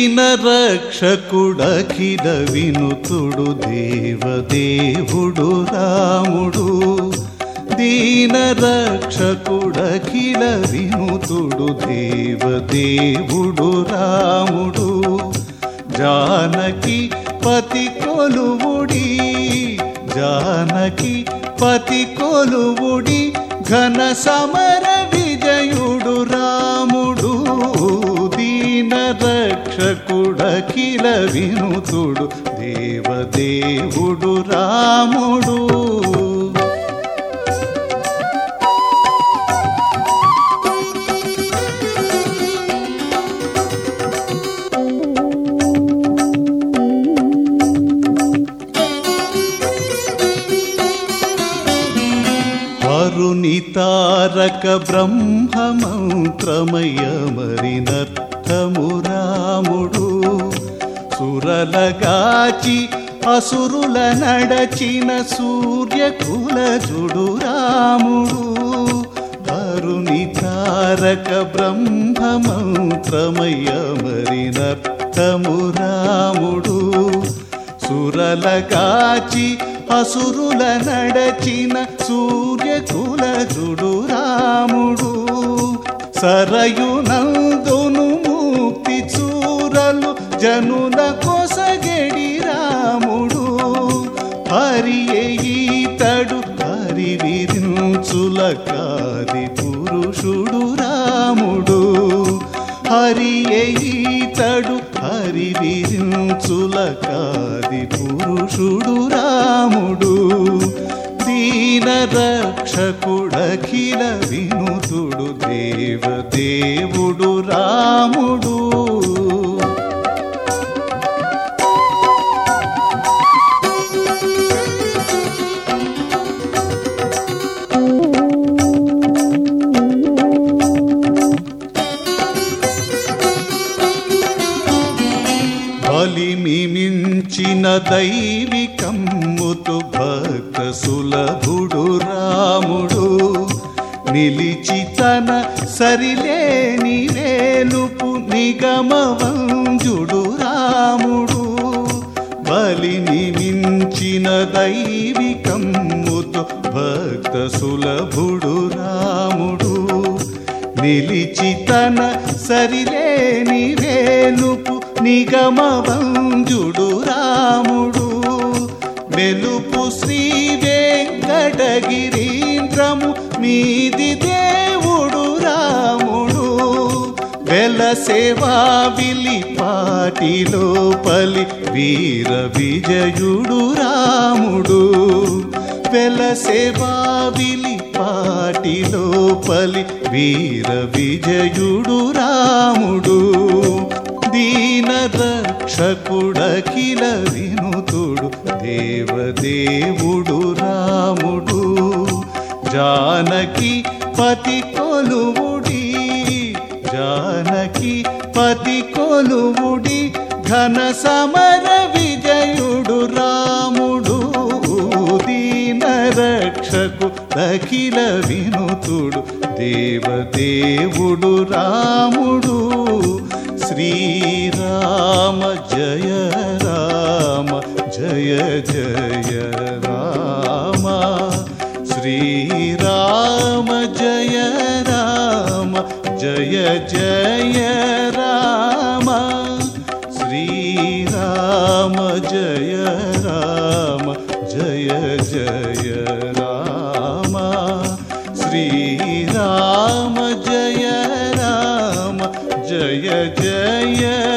దీన రక్షకుడఖిల వినుతుడు దేవదేవుడు రాముడు దీన రక్షకుడఖిల వినుతుడు దేవదేవుడు రాముడు జానకి పతి కొలువుడి జానకి పతి కొలువుడి ఘన సమర విజయుడు రాముడు దీన రక్షకుడఖిల వినుతుడు దేవదేవుడు రాముడు అరుణి తారక బ్రహ్మ మంత్రమయ మరినర్థము రాముడు సురలగాచి అసురుల నడచిన సూర్యకుల జుడు రాముడు అరుణి తారక బ్రహ్మ మంత్రమయ మరినర్థము రాముడు సురలగాచి అసురుల నడచిన సూర్యకుల జుడు రాముడు సరయునందును ముక్తి చూరలు జనుల కొసగడి రాముడు హరి ఈతడు హరి విరించుల కాది పురుషుడు రాముడు హరి ఈతడు హరి విరించుల కాది పురుషుడు రాముడు దీన రక్షకుడఖిల వినుతుడు దేవదేవుడు రాముడు బలిమి మించిన దైవికమ్ముతు భక్త సులభుడు రాముడు నిలిచి తన సరిలేని వేలుపు నిగమవంజుడు రాముడు బలిని మించిన దైవికమ్ముతు భక్త సులభుడు రాముడు నిలిచి తన సరిలేని వేలుపు నిగమవంజుడు రాముడు మెలుపు శ్రీ వెంకటగిరీంద్రము మీది దేవుడు రాముడు వెల సేవా విలిపాటిలో పలి వీర విజయుడు రాముడు వెల సేవా విలిపాటిలో పలి వీర విజయుడు రాముడు దీన రక్షకుడఖిల వినుతుడు దేవదేవుడు రాముడు జానకి పతి కొలువుడి జానకి పతి కొలువుడి ఘన సమర విజయుడు రాముడు దీన రక్షకు అఖిల వినుతుడు దేవదేవుడు రాముడు శ్రీరామ జయ రామ జయ జయ రామ శ్రీరామ జయ రామ జయ జయ రామ శ్రీరామ జయ రామ జయ జయ రామ శ్రీరామ జయ రామ జయ జయ